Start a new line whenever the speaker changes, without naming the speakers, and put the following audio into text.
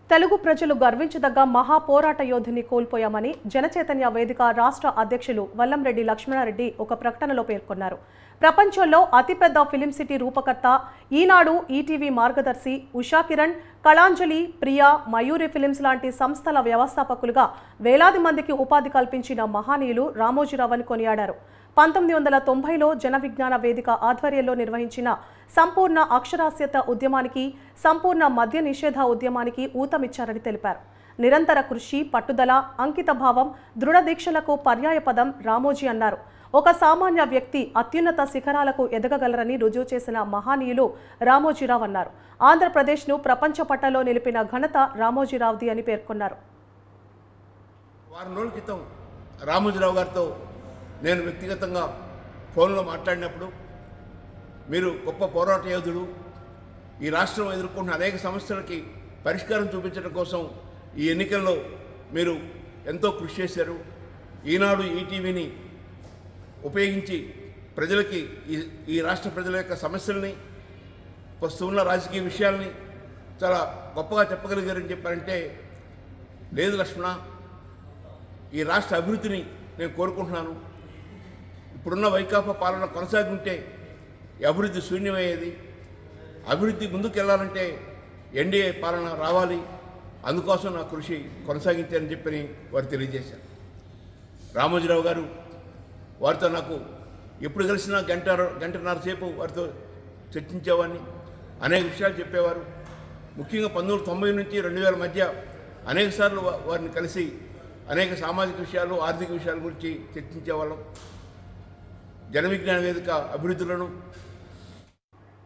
తెలుగు ప్రజలు గర్వించదగ్గ మహా పోరాట యోధుని కోల్పోయామని జనచైతన్య వేదిక రాష్ట్ర అధ్యక్షులు వల్లంరెడ్డి లక్ష్మణారెడ్డి ఒక ప్రకటనలో పేర్కొన్నారు ప్రపంచంలో అతిపెద్ద ఫిలిం సిటీ రూపకర్త ఈనాడు ఈటీవీ మార్గదర్శి ఉషా కిరణ్ కళాంజలి ప్రియా మయూరి ఫిలిమ్స్ లాంటి సంస్థల వ్యవస్థాపకులుగా వేలాది మందికి ఉపాధి కల్పించిన మహానీయులు రామోజీరావుని కొనియాడారు పంతొమ్మిది వందల తొంభైలో జన విజ్ఞాన వేదిక ఆధ్వర్యంలో నిర్వహించిన సంపూర్ణ అక్షరాస్యత ఉద్యమానికి సంపూర్ణ మద్య నిషేధ ఉద్యమానికి ఊతమిచ్చారని తెలిపారు నిరంతర కృషి పట్టుదల అంకిత భావం దృఢ దీక్షలకు పర్యాయపదం రామోజీ అన్నారు ఒక సామాన్య వ్యక్తి అత్యున్నత శిఖరాలకు ఎదగగలరని రుజువు చేసిన మహానీయులు రామోజీరావు అన్నారు ఆంధ్రప్రదేశ్ను ప్రపంచ పట్టలో నిలిపిన ఘనత రామోజీరావుది అని పేర్కొన్నారు
వారం రోజుల క్రితం రామోజీరావు గారితో నేను వ్యక్తిగతంగా ఫోన్లో మాట్లాడినప్పుడు మీరు గొప్ప పోరాట యోధుడు ఈ రాష్ట్రం ఎదుర్కొంటున్న అనేక సమస్యలకి పరిష్కారం చూపించడం కోసం ఈ ఎన్నికల్లో మీరు ఎంతో కృషి చేశారు ఈనాడు ఈటీవీని ఉపయోగించి ప్రజలకి ఈ ఈ రాష్ట్ర ప్రజల యొక్క సమస్యల్ని ప్రస్తుతం రాజకీయ విషయాల్ని చాలా గొప్పగా చెప్పగలిగారని చెప్పారంటే లేదు లక్ష్మణ ఈ రాష్ట్ర అభివృద్ధిని నేను కోరుకుంటున్నాను ఇప్పుడున్న వైకాపా పాలన కొనసాగుంటే ఈ అభివృద్ధి శూన్యమయ్యేది అభివృద్ధి ముందుకు వెళ్ళాలంటే ఎన్డీఏ పాలన రావాలి అందుకోసం నా కృషి కొనసాగించారని చెప్పని వారు తెలియజేశారు రామోజీరావు గారు వారితో నాకు ఎప్పుడు కలిసినా గంట గంటన్నర సేపు వారితో చర్చించేవాడిని అనేక విషయాలు చెప్పేవారు ముఖ్యంగా పంతొమ్మిది వందల తొంభై నుంచి రెండు వేల మధ్య అనేక సార్లు వా- వారిని కలిసి అనేక సామాజిక విషయాలు ఆర్థిక విషయాల గురించి చర్చించేవాళ్ళం జన విజ్ఞాన వేదిక అభివృద్ధులను